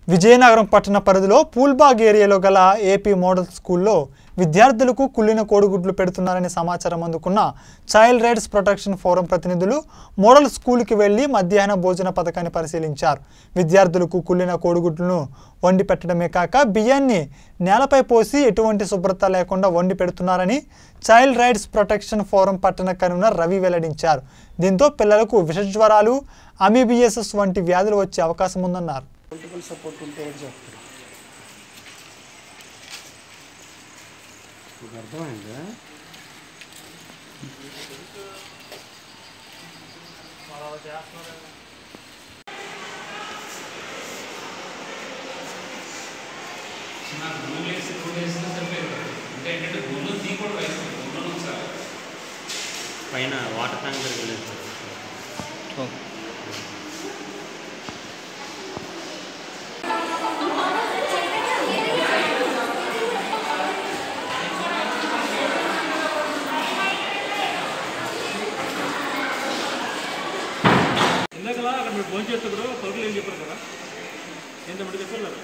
విజయనగరం పట్టణ పరిధిలో పూల్బాగ్ ఏరియాలో గల ఏపీ మోడల్ స్కూల్లో విద్యార్థులకు కుళ్ళిన కోడిగుడ్లు పెడుతున్నారనే సమాచారం అందుకున్న చైల్డ్ రైట్స్ ప్రొటెక్షన్ ఫోరం ప్రతినిధులు మోడల్ స్కూల్కి వెళ్లి మధ్యాహ్న భోజన పథకాన్ని పరిశీలించారు విద్యార్థులకు కుళ్ళిన కోడిగుడ్లను వండి పెట్టడమే కాక బియ్యాన్ని నేలపై పోసి ఎటువంటి శుభ్రత లేకుండా వండి పెడుతున్నారని చైల్డ్ రైట్స్ ప్రొటెక్షన్ ఫోరం పట్టణ కన్వీనర్ రవి వెల్లడించారు దీంతో పిల్లలకు విషజ్వరాలు అమీబియసస్ వంటి వ్యాధులు వచ్చే అవకాశం ఉందన్నారు పొలిటికల్ సపోర్ట్ ఉంటే ఏంటి చెప్తారు మీకు అర్థమైందా నాకు భూమి వేసి టూ డేస్ సరిపోయింది అంటే ఏంటంటే భూమిలో తీయకూడదు రైస్ భూమిలో ఉంచాలి పైన వాటర్ ట్యాంక్ దగ్గర వెళ్ళేది సార్ ఇందాకలా అక్కడ మీరు ఫోన్ చేసేటప్పుడు పరుగులు ఏం చెప్పారు కదా ఏంటో మీరు చెప్పారు కదా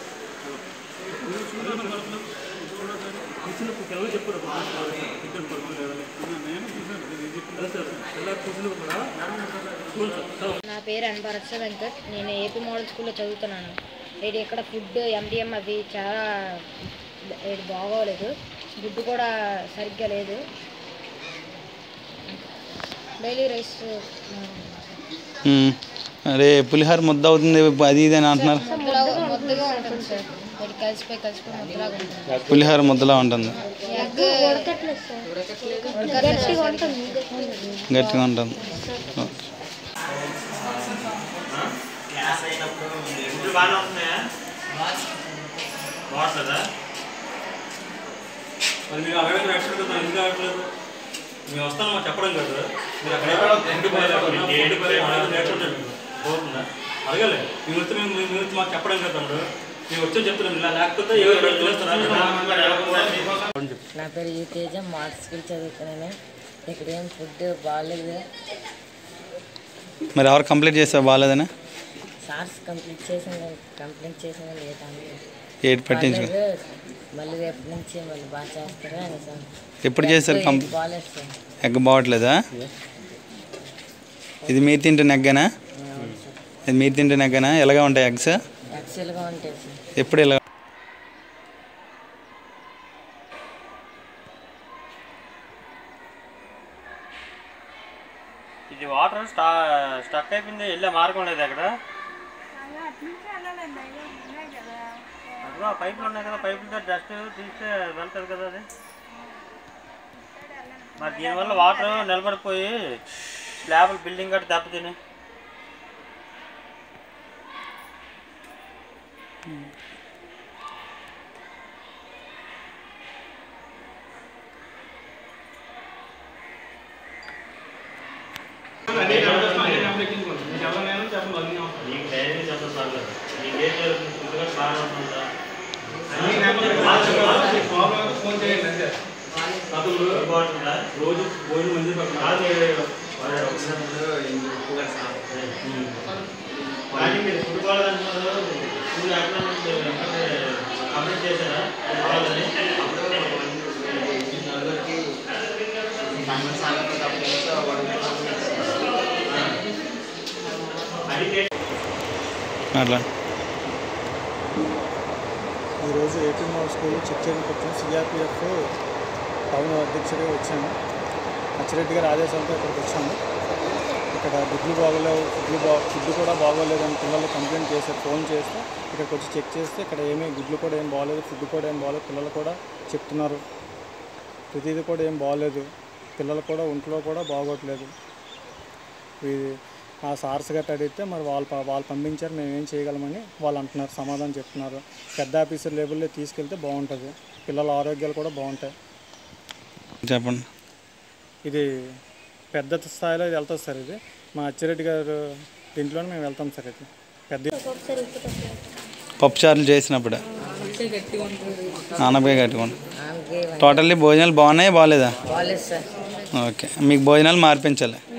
కూర్చున్నప్పుడు పిల్లలు చెప్పారు ఇద్దరు పరుగులు లేదని నేను చూసాను నేను చెప్పాను సార్ పిల్లలు కూర్చున్నప్పుడు కూడా స్కూల్ సార్ నా పేరు అన్భరత్స వెంకట్ నేను ఏపీ మోడల్ స్కూల్లో చదువుతున్నాను ఇది ఇక్కడ ఫుడ్ ఎండిఎం అవి చాలా ఇది బాగోలేదు ఫుడ్ కూడా సరిగ్గా లేదు డైలీ రైస్ మ్మ్. అరే పులిహోర ముద్ద అవుతుంది అది ఇది అని అంటున్నారు ముద్దలా ముద్దగా ఉంటుంది సార్ ఇది కలిసిపోయి కలిసిపోయి ముద్దలాగా ఉంటుంది పులిహోర ముద్దలా ఉంటుంది ఎగ్ ఉడకట్లేదు సార్. గట్టిగా ఉంటుంది ఓకే. క్లాస్ అయినప్పుడు ఇంట్లో బాగానే ఉంటున్నాయా బాగుంటుందా మరి మీరు అడగడం యాక్చువల్ కదా ఎందుకు అడగట్లేదు మేము వస్తాను మాకు చెప్పడం కాదు మీరు అక్కడ పోతుందా అడగలే మేము వస్తే మేము మేము వచ్చి మాకు చెప్పడం కదా తమ్ముడు మేము వచ్చే చెప్తున్నాం ఇలా లేకపోతే ఎవరు తెలుస్తారా నా పేరు యూ తేజ మార్క్స్ స్కూల్ చదువుతున్నాను ఇక్కడ ఏం ఫుడ్ బాగాలేదు మరి ఎవరు కంప్లీట్ చేసావు బాగాలేదని సార్స్ కంప్లీట్ చేసిన కంప్లీట్ చేసిన లేదా ఏడు పట్టించుకో మళ్ళీ రేపు నుంచి మళ్ళీ బాగా చేస్తారా అని సార్ ఎప్పుడు చేశారు కం బాగాలేదు సార్ ఎగ్ బాగట్లేదా ఇది మీరు తింటే నెగ్గనా ఇది మీరు తింటే నెగ్గనా ఎలాగా ఉంటాయి ఎగ్స్ యాక్చువల్గా ఉంటాయి సార్ ఎప్పుడు ఇలా ఇది వాటర్ స్టా స్టక్ అయిపోయింది వెళ్ళే మార్గం లేదు అక్కడ అదిగో పైపులు ఉన్నాయి కదా పైపులతో డస్ట్ తీస్తే వెళ్తుంది కదా అది మరి దీనివల్ల వాటర్ నిలబడిపోయి స్లాబ్లు బిల్డింగ్ కట్టి దెబ్బతిని నీకు ధైర్యం చెప్పదు పర్లేదు నీకు ఏం జరుగుతుంది ఫుడ్గా బాగా ఉంటుందా బాగుంటుందా రోజు భోజనం మంది కాదు కానీ మీరు ఫుడ్ బాగాలంటున్నారు ఫుడ్ ఎక్కడ కంప్లీట్ చేశారా బాగాలని అది అట్లా ఈరోజు ఏపీ మోడల్ స్కూల్ చెక్ చేయడానికి వచ్చిన సిఆర్పిఎఫ్ టౌన్ అధ్యక్షుడిగా వచ్చాను అచ్చిరెడ్డి గారి ఆదేశాలతో ఇక్కడికి వచ్చాము ఇక్కడ గుడ్లు బాగోలేవు గుడ్లు బా గుడ్లు కూడా బాగోలేదని పిల్లలు కంప్లైంట్ చేశారు ఫోన్ చేస్తే ఇక్కడికి వచ్చి చెక్ చేస్తే ఇక్కడ ఏమీ గుడ్లు కూడా ఏం బాగోలేదు ఫుడ్ కూడా ఏం బాగోలేదు పిల్లలు కూడా చెప్తున్నారు ప్రతిదీ కూడా ఏం బాగోలేదు పిల్లలు కూడా ఒంట్లో కూడా బాగోట్లేదు ఇది ఆ సార్స్ గట్ట అడిగితే మరి వాళ్ళు ప- వాళ్ళు పంపించారు మేము ఏం చేయగలమని వాళ్ళు అంటున్నారు సమాధానం చెప్తున్నారు పెద్ద ఆఫీసర్ లెవెల్లో తీసుకెళ్తే బాగుంటుంది పిల్లల ఆరోగ్యాలు కూడా బాగుంటాయి చెప్పండి ఇది పెద్ద స్థాయిలో ఇది వెళ్తుంది సార్ ఇది మా అచ్చిరెడ్డి గారు దీంట్లోనే మేము వెళ్తాం సార్ ఇది పెద్ద పప్పుచారులు చేసినప్పుడు నానబే కట్టుకోండి ఆమెకి టోటల్లీ భోజనాలు బాగున్నాయి బాగాలేదా బాగాలేదు సార్ ఓకే మీకు భోజనాలు మార్పించాలి